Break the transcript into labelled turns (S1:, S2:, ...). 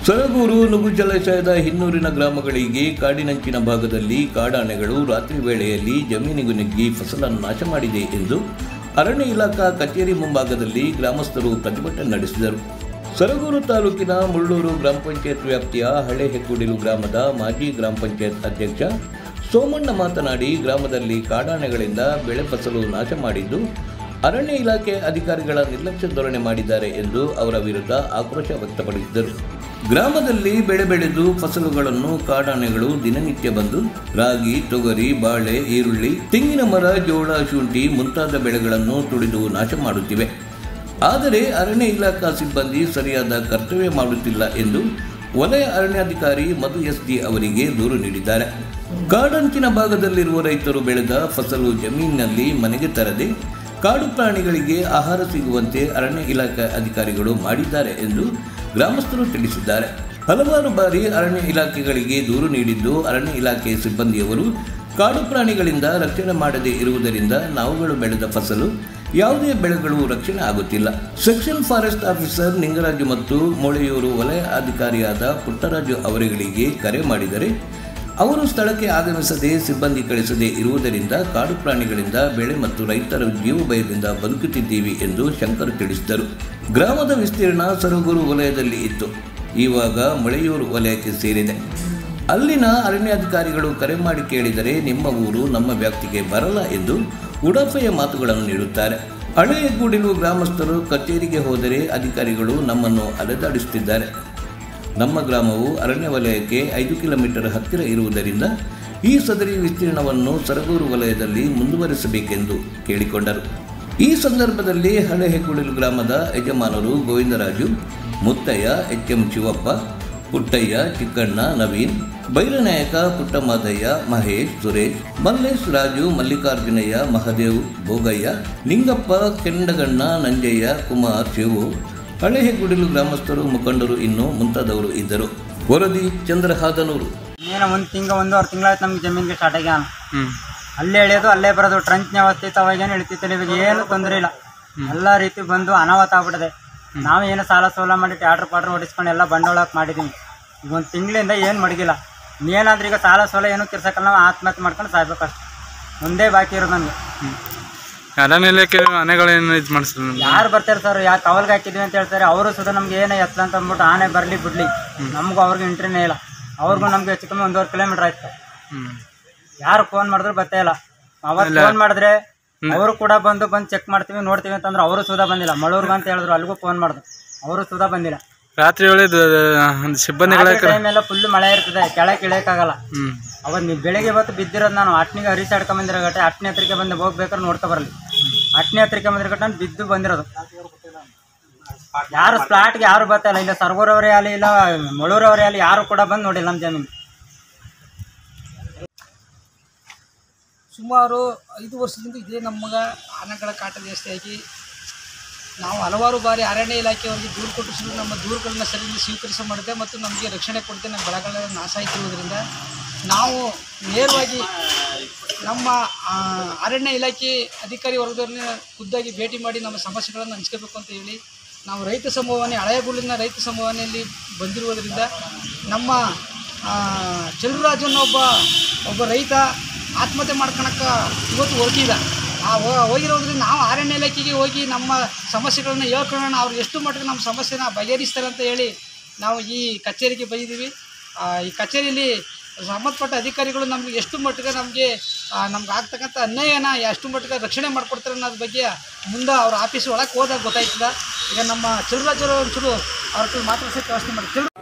S1: ಸರಗೂರು ನುಗ್ಗು ಜಲಾಶಯದ ಹಿನ್ನೂರಿನ ಗ್ರಾಮಗಳಿಗೆ ಕಾಡಿನಂಚಿನ ಭಾಗದಲ್ಲಿ ಕಾಡಾನೆಗಳು ರಾತ್ರಿ ವೇಳೆಯಲ್ಲಿ ಜಮೀನಿಗೂ ನುಗ್ಗಿ ಫಸಲನ್ನು ನಾಶ ಮಾಡಿದೆ ಎಂದು ಅರಣ್ಯ ಇಲಾಖಾ ಕಚೇರಿ ಮುಂಭಾಗದಲ್ಲಿ ಗ್ರಾಮಸ್ಥರು ಪ್ರತಿಭಟನೆ ನಡೆಸಿದರು ಸರಗೂರು ತಾಲೂಕಿನ ಮುಳ್ಳೂರು ಗ್ರಾಮ ಪಂಚಾಯತ್ ವ್ಯಾಪ್ತಿಯ ಹಳೆ ಹೆಕ್ಕುಡಿಲು ಗ್ರಾಮದ ಮಾಜಿ ಗ್ರಾಮ ಪಂಚಾಯತ್ ಅಧ್ಯಕ್ಷ ಸೋಮಣ್ಣ ಮಾತನಾಡಿ ಗ್ರಾಮದಲ್ಲಿ ಕಾಡಾನೆಗಳಿಂದ ಬೆಳೆ ಫಸಲು ನಾಶ ಮಾಡಿದ್ದು ಅರಣ್ಯ ಇಲಾಖೆ ಅಧಿಕಾರಿಗಳ ನಿರ್ಲಕ್ಷ್ಯ ಧೋರಣೆ ಮಾಡಿದ್ದಾರೆ ಎಂದು ಅವರ ವಿರುದ್ಧ ಆಕ್ರೋಶ ವ್ಯಕ್ತಪಡಿಸಿದರು ಗ್ರಾಮದಲ್ಲಿ ಬೆಳೆ ಬೆಳೆದು ಫಸಲುಗಳನ್ನು ಕಾಡಾನೆಗಳು ದಿನನಿತ್ಯ ಬಂದು ರಾಗಿ ತೊಗರಿ ಬಾಳೆ ಈರುಳ್ಳಿ ತೆಂಗಿನ ಮರ ಜೋಳ ಶುಂಠಿ ಮುಂತಾದ ಬೆಳೆಗಳನ್ನು ತುಳಿದು ನಾಶ ಮಾಡುತ್ತಿವೆ ಆದರೆ ಅರಣ್ಯ ಇಲಾಖಾ ಸಿಬ್ಬಂದಿ ಸರಿಯಾದ ಕರ್ತವ್ಯ ಮಾಡುತ್ತಿಲ್ಲ ಎಂದು ವಲಯ ಅರಣ್ಯಾಧಿಕಾರಿ ಮಧು ಎಸ್ ಡಿ ಅವರಿಗೆ ದೂರು ನೀಡಿದ್ದಾರೆ ಕಾಡಂಚಿನ ಭಾಗದಲ್ಲಿರುವ ರೈತರು ಬೆಳೆದ ಫಸಲು ಜಮೀನಿನಲ್ಲಿ ಮನೆಗೆ ತರದೆ ಕಾಡು ಪ್ರಾಣಿಗಳಿಗೆ ಆಹಾರ ಸಿಗುವಂತೆ ಅರಣ್ಯ ಇಲಾಖೆ ಅಧಿಕಾರಿಗಳು ಮಾಡಿದ್ದಾರೆ ಎಂದು ಗ್ರಾಮಸ್ಥರು ತಿಳಿಸಿದ್ದಾರೆ ಹಲವಾರು ಬಾರಿ ಅರಣ್ಯ ಇಲಾಖೆಗಳಿಗೆ ದೂರು ನೀಡಿದ್ದು ಅರಣ್ಯ ಇಲಾಖೆ ಸಿಬ್ಬಂದಿಯವರು ಕಾಡು ಪ್ರಾಣಿಗಳಿಂದ ರಕ್ಷಣೆ ಮಾಡದೇ ಇರುವುದರಿಂದ ನಾವುಗಳು ಬೆಳೆದ ಫಸಲು ಯಾವುದೇ ಬೆಳೆಗಳು ರಕ್ಷಣೆ ಆಗುತ್ತಿಲ್ಲ ಸೆಕ್ಷನ್ ಫಾರೆಸ್ಟ್ ಆಫೀಸರ್ ನಿಂಗರಾಜು ಮತ್ತು ಮೊಳೆಯೂರು ವಲಯ ಅಧಿಕಾರಿಯಾದ ಪುಟ್ಟರಾಜು ಅವರುಗಳಿಗೆ ಕರೆ ಮಾಡಿದರೆ ಅವರು ಸ್ಥಳಕ್ಕೆ ಆಗಮಿಸದೆ ಸಿಬ್ಬಂದಿ ಕಳಿಸದೆ ಇರುವುದರಿಂದ ಕಾಡು ಪ್ರಾಣಿಗಳಿಂದ ಬೆಳೆ ಮತ್ತು ರೈತರ ಜೀವ ಭಯದಿಂದ ಬದುಕುತ್ತಿದ್ದೀವಿ ಎಂದು ಶಂಕರ್ ತಿಳಿಸಿದರು ಗ್ರಾಮದ ವಿಸ್ತೀರ್ಣ ಸರಗೂರು ವಲಯದಲ್ಲಿ ಇತ್ತು ಇವಾಗ ಮೊಳೆಯೂರು ವಲಯಕ್ಕೆ ಸೇರಿದೆ ಅಲ್ಲಿನ ಅರಣ್ಯಾಧಿಕಾರಿಗಳು ಕರೆ ಮಾಡಿ ಕೇಳಿದರೆ ನಿಮ್ಮ ಊರು ನಮ್ಮ ವ್ಯಾಪ್ತಿಗೆ ಬರಲ್ಲ ಎಂದು ಉಡಾಫೆಯ ಮಾತುಗಳನ್ನು ನೀಡುತ್ತಾರೆ ಹಳೆಯ ಗೂಡಿಲು ಗ್ರಾಮಸ್ಥರು ಕಚೇರಿಗೆ ಹೋದರೆ ಅಧಿಕಾರಿಗಳು ನಮ್ಮನ್ನು ಅಲೆದಾಡಿಸುತ್ತಿದ್ದಾರೆ ನಮ್ಮ ಗ್ರಾಮವು ಅರಣ್ಯ ವಲಯಕ್ಕೆ ಐದು ಕಿಲೋಮೀಟರ್ ಹತ್ತಿರ ಇರುವುದರಿಂದ ಈ ಸದರಿ ವಿಸ್ತೀರ್ಣವನ್ನು ಸರಗೂರು ವಲಯದಲ್ಲಿ ಮುಂದುವರಿಸಬೇಕೆಂದು ಕೇಳಿಕೊಂಡರು ಈ ಸಂದರ್ಭದಲ್ಲಿ ಹಳೆ ಹೆಗ್ಗುಡಿಲು ಗ್ರಾಮದ ಯಜಮಾನರು ಗೋವಿಂದರಾಜು ಮುತ್ತಯ್ಯ ಎಚ್ ಎಂ ಶಿವಪ್ಪ ಪುಟ್ಟಯ್ಯ ಚಿಕ್ಕಣ್ಣ ನವೀನ್ ಬೈರನಾಯಕ ಪುಟ್ಟಮಾದಯ್ಯ ಮಹೇಶ್ ಸುರೇಶ್ ಮಲ್ಲೇಶ್ ರಾಜು ಮಲ್ಲಿಕಾರ್ಜುನಯ್ಯ ಮಹದೇವ್ ಭೋಗಯ್ಯ ನಿಂಗಪ್ಪ ಕೆಂಡಗಣ್ಣ ನಂಜಯ್ಯ ಕುಮಾರ್ ಶಿವು ಹಳೆ ಹೆಗ್ಗುಡಿಲು ಗ್ರಾಮಸ್ಥರು ಮುಖಂಡರು ಇನ್ನು ಮುಂತಾದವರು ಇದ್ದರು ವರದಿ ಚಂದ್ರಹಾದನೂರು
S2: ಏನು ಒಂದು ತಿಂಗ ಒಂದೂವರೆ ತಿಂಗಳಾಯ್ತು ನಮ್ಗೆ ಜಮೀನಿಗೆ ಸ್ಟಾರ್ಟ್ ಆಗ್ಯಾನ
S3: ಹ್ಮ್
S2: ಅಲ್ಲೇ ಎಳೆಯೋದು ಅಲ್ಲೇ ಬರೋದು ಟ್ರಂಚ್ನ ಅವಸ್ಥಿತ ಅವಾಗೇನು ಇಳಿತಿತ್ತಿಲ್ಲ ಇವಾಗ ಏನು ತೊಂದರೆ ಇಲ್ಲ ಎಲ್ಲ ರೀತಿ ಬಂದು ಅನಾಹುತ ಆಗ್ಬಿಟ್ಟಿದೆ ನಾವು ಏನು ಸಾಲ ಸೋಲ ಮಾಡಿ ಟ್ಯಾಟ್ರ್ ಪಾಟ್ರ್ ಹೊಡಿಸ್ಕೊಂಡು ಎಲ್ಲ ಬಂಡವಾಳ ಮಾಡಿದೀವಿ ಈಗ ಒಂದು ತಿಂಗಳಿಂದ ಏನು ಮಡಗಿಲ್ಲ ಏನಾದ್ರೂ ಈಗ ಸಾಲ ಸೋಲ ಏನು ತೀರ್ಸಕ್ಕಲ್ಲ ನಾವು ಆತ್ಮಹತ್ಯೆ ಮಾಡ್ಕೊಂಡು ಸಾಯ್ಬೇಕಷ್ಟೆ ಒಂದೇ ಬಾಕಿ ಇರೋದು ನಮಗೆ
S3: ಅರಣ್ಯ ಇಲಾಖೆ ಆನೆಗಳೇನು ಇದು ಮಾಡಿಸಿಲ್ಲ ನಿಮ್ಗೆ?
S2: ಯಾರು ಬರ್ತಾರೆ ಸರ್ ಯಾಕೆ ಕವಲ್ಗೆ ಹಾಕಿದ್ವಿ ಅಂತ ಹೇಳ್ತಾರೆ ಅವರು ಸುಧಾ ನಮ್ಗೆ ಏನೇ ಎತ್ತ ಅಂತ ಅಂದ್ಬಿಟ್ಟು ಆನೆ ಬರಲಿ ಬಿಡ್ಲಿ ನಮಗೂ ಅವ್ರಿಗೆ ಎಂಟ್ರಿನೇ ಇಲ್ಲ ಅವ್ರಿಗೂ ನಮ್ಗೆ ಹೆಚ್ಚು ಕಮ್ಮಿ ಒಂದೂವರೆ ಕಿಲೋಮೀಟರ್ ಆಯ್ತು
S3: ಹ್ಮ್
S2: ಯಾರು ಫೋನ್ ಮಾಡಿದ್ರು ಬರ್ತಾ ಇಲ್ಲ ಅವತ್ತು ಫೋನ್ ಮಾಡಿದ್ರೆ ಅವರು ಕೂಡ ಬಂದು ಬಂದು ಚೆಕ್ ಮಾಡ್ತೀವಿ ನೋಡ್ತೀವಿ ಅಂತಂದ್ರೆ ಅವರು ಸುಧಾ ಬಂದಿಲ್ಲ ಮಳೂರ್ಗ ಅಂತ ಹೇಳಿದ್ರು ಅಲ್ಲಿಗೂ ಫೋನ್ ಮಾಡಿದ್ರು ಅವರು ಸುಧಾ ಬಂದಿಲ್ಲ
S3: ರಾತ್ರಿ ವೇಳೆ ದ- ದ- ಸಿಬ್ಬಂದಿಗಳ
S2: ಟೈಮ್ ಎಲ್ಲ ಫುಲ್ ಮಳೆ ಇರ್ತದೆ ಕೆಳಗೆ ಇಳಿಯಕ್ಕಾಗಲ್ಲ
S3: ಹ್ಮ್
S2: ಅವತ್ತು ನೀವು ಬೆಳಿಗ್ಗೆ ಹೊತ್ತು ಬಿದ್ದಿರೋದು ನಾನು ಅಟ್ನಿಗೆ ಹರಿಸಾಡ್ಕೊಂಡ್ ಬಂದಿರೋ ಗಟ್ಟೆ ಅಟ್ನೇ ಹತ್ರಕ್ಕೆ ಬಂದು ಹೋಗ್ಬೇಕಾದ್ರೆ ನೋಡ್ಕೊ ಬರಲಿ ಅಟ್ನೇ ಹತ್ರಕ್ಕೆ ಬಂದಿರೋ ಗಟ್ಟೆ ನಾನು ಬಿದ್ದು ಬಂದಿರೋದು ಯಾರು ಸ್ಲಾಟ್ಗೆ ಯಾರು ಬರ್ತಾ ಇಲ್ಲ ಇಲ್ಲ ಸರ್ಗೂರವರೇ ಆಗಲಿ ಇಲ್ಲ ಮುಳೂರವರೇ ಆಗಲಿ ಯಾರು ಕೂಡ ಬಂದು ನೋಡಿಲ್ಲ ನಮ್ಮ ಜಮೀನು
S4: ಸುಮಾರು ಐದು ವರ್ಷದಿಂದ ಇದೇ ನಮಗೆ ಆನೆಗಳ ಕಾಟ ಜಾಸ್ತಿ ಆಗಿ ನಾವು ಹಲವಾರು ಬಾರಿ ಅರಣ್ಯ ಇಲಾಖೆಯವರಿಗೆ ದೂರು ಕೊಟ್ಟು ಸಹ ನಮ್ಮ ದೂರುಗಳನ್ನ ಸರಿಯಾಗಿ ಸ್ವೀಕರಿಸ ಮಾಡಿದೆ ಮತ್ತು ನಮಗೆ ರಕ್ಷಣೆ ಕೊಡದೆ ನಮ್ಮ ಬೆಳೆಗಳೆಲ್ಲ ನಾಶ ಆಯ್ತಿರುವುದರಿಂದ ನಾವು ನೇರವಾಗಿ ನಮ್ಮ ಆ, ಅರಣ್ಯ ಇಲಾಖೆ ಅಧಿಕಾರಿ ವರ್ಗದವ್ರನ್ನ ಖುದ್ದಾಗಿ ಭೇಟಿ ಮಾಡಿ ನಮ್ಮ ಸಮಸ್ಯೆಗಳನ್ನು ಹಂಚ್ಕೋಬೇಕು ಅಂತ ಹೇಳಿ ನಾವು ರೈತ ಸಮೂಹವನ್ನೇ ಹಳೆಯಗುಳಿನ ರೈತ ಸಮೂಹನಲ್ಲಿ ಬಂದಿರುವುದರಿಂದ ನಮ್ಮ ಆ, ಚಲುರಾಜು ಅನ್ನೋ ಒಬ್ಬ ಒಬ್ಬ ರೈತ ಆತ್ಮಹತ್ಯೆ ಮಾಡ್ಕೊಳಕ್ಕೆ ಇವತ್ತು ಹೊರಟಿಲ್ಲ ಆ ಹೋ- ಹೋಗಿರೋದ್ರಿಂದ ನಾವು ಅರಣ್ಯ ಇಲಾಖೆಗೆ ಹೋಗಿ ನಮ್ಮ ಸಮಸ್ಯೆಗಳನ್ನ ಹೇಳ್ಕೊಳ್ಳೋಣ ಅವ್ರು ಎಷ್ಟು ಮಟ್ಟಿಗೆ ನಮ್ಮ ಸಮಸ್ಯೆನ ಬಗೆಹರಿಸ್ತಾರೆ ಅಂತ ಹೇಳಿ ನಾವು ಈ ಕಚೇರಿಗೆ ಬಂದಿದ್ದೀವಿ ಆ, ಈ ಕಚೇರಿಯಲ್ಲಿ ಸಂಬಂಧಪಟ್ಟ ಅಧಿಕಾರಿಗಳು ನಮಗೆ ಎಷ್ಟು ಮಟ್ಟಿಗೆ ನಮಗೆ ನಮ್ಗೆ ಆಗ್ತಕ್ಕಂಥ ಅನ್ಯಾಯನ ಎಷ್ಟು ಮಟ್ಟಿಗೆ ರಕ್ಷಣೆ ಮಾಡಿಕೊಡ್ತಾರೆ ಅನ್ನೋದ್ರ ಬಗ್ಗೆ ಮುಂದೆ ಅವ್ರ ಆಫೀಸ್ ಒಳಗೆ ಹೋದಾಗ ಗೊತ್ತಾಯ್ತದ ಈಗ ನಮ್ಮ ಚಲುರಾಜರು ಒಂಚೂರು ಅವ್ರ ಹತ್ರ ಮಾತಾಡ್ಸೋಕ್ಕೆ ವ್ಯವಸ್ಥೆ ಮಾಡಿ ಚಲು